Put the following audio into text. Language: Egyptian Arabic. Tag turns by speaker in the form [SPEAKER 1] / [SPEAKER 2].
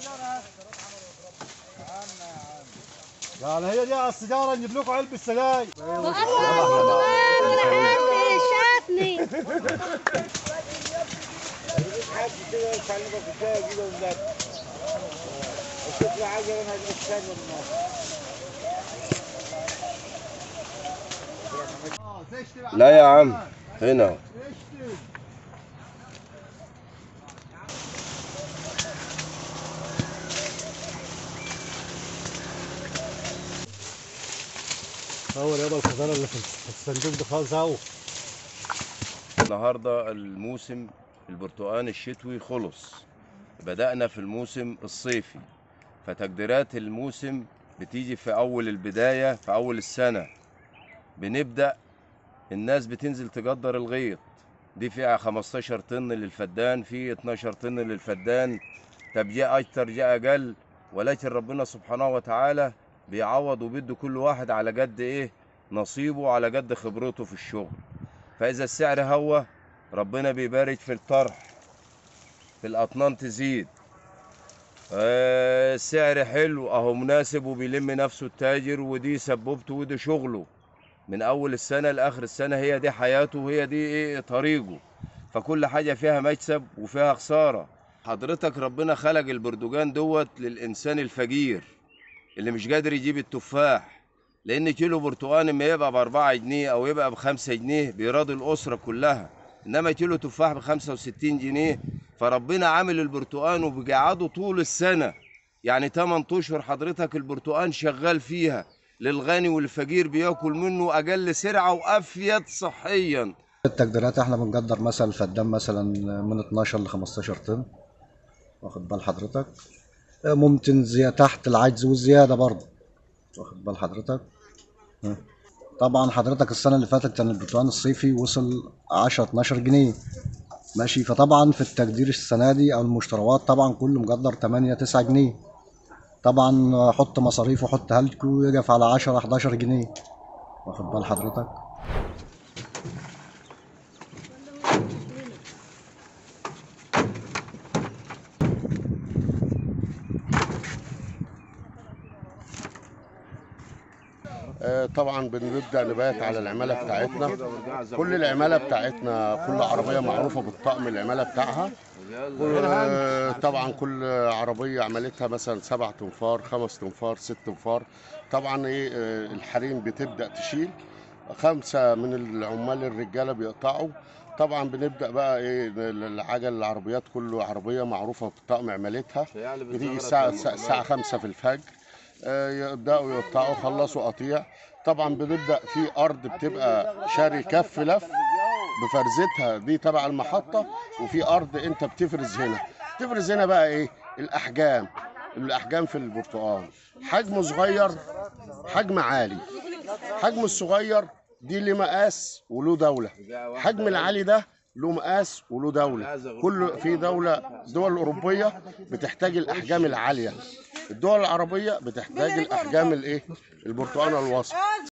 [SPEAKER 1] يعني هي دي على السيجاره نجيب لكم علبه سجاير
[SPEAKER 2] شافني
[SPEAKER 3] لا يا عم هنا
[SPEAKER 1] صور يابا الخزانه اللي في الصندوق ده خالص اهو
[SPEAKER 3] النهارده الموسم البرتقال الشتوي خلص بدأنا في الموسم الصيفي فتقديرات الموسم بتيجي في أول البداية في أول السنة بنبدأ الناس بتنزل تقدر الغيط دي فيها 15 طن للفدان في 12 طن للفدان طب جاء أكتر جاء أقل ولكن ربنا سبحانه وتعالى بيعوض وبيدي كل واحد على قد إيه نصيبه على قد خبرته في الشغل فإذا السعر هو ربنا بيبارك في الطرح في الأطنان تزيد آه، السعر حلو أهو مناسب وبيلم نفسه التاجر ودي سبوبته ودي شغله من أول السنة لآخر السنة هي دي حياته وهي دي إيه طريقه فكل حاجة فيها مكسب وفيها خسارة حضرتك ربنا خلق البردجان دوت للإنسان الفقير اللي مش قادر يجيب التفاح لان كيلو برتقال اما يبقى ب 4 جنيه او يبقى ب 5 جنيه بيراضي الاسره كلها انما كيلو تفاح ب 65 جنيه فربنا عامل البرتقال وبيقعده طول السنه يعني 8 اشهر حضرتك البرتقال شغال فيها للغني والفقير بياكل منه اقل سرعه وافيد صحيا
[SPEAKER 4] التقديرات احنا بنقدر مثلا الفدان مثلا من 12 ل 15 طن واخد بال حضرتك ممكن زي تحت العجز والزياده برضه واخد بال حضرتك ها. طبعا حضرتك السنه اللي فاتت كان البرتقال الصيفي وصل 10 12 جنيه ماشي فطبعا في التقدير السنه دي او المشتروات طبعا كله مقدر 8 9 جنيه طبعا حط مصاريف وحط هلكو يقف على 10 11 جنيه واخد بال حضرتك
[SPEAKER 5] آه، طبعا بنبدا نبات على العماله بتاعتنا كل العماله بتاعتنا كل عربيه معروفه بالطقم العماله بتاعها آه، طبعا كل عربيه عملتها مثلا سبع تنفار خمس تنفار ست تنفار طبعا ايه آه، الحريم بتبدا تشيل خمسه من العمال الرجاله بيقطعوا طبعا بنبدا بقى ايه العجل العربيات كل عربيه معروفه بطقم عملتها بتيجي الساعه الساعه 5 في الفجر آه، يبداوا يقطعوا خلصوا قطيع طبعا بنبدا في ارض بتبقى شاري كف لف بفرزتها دي تبع المحطه وفي ارض انت بتفرز هنا تفرز هنا بقى ايه الاحجام الاحجام في البرتقال حجمه صغير حجم عالي حجم الصغير دي ليه مقاس وله دوله حجم العالي ده له مقاس وله دوله كل في دوله دول اوروبيه بتحتاج الاحجام العاليه الدول العربيه بتحتاج الاحجام الايه البرتقال الوسط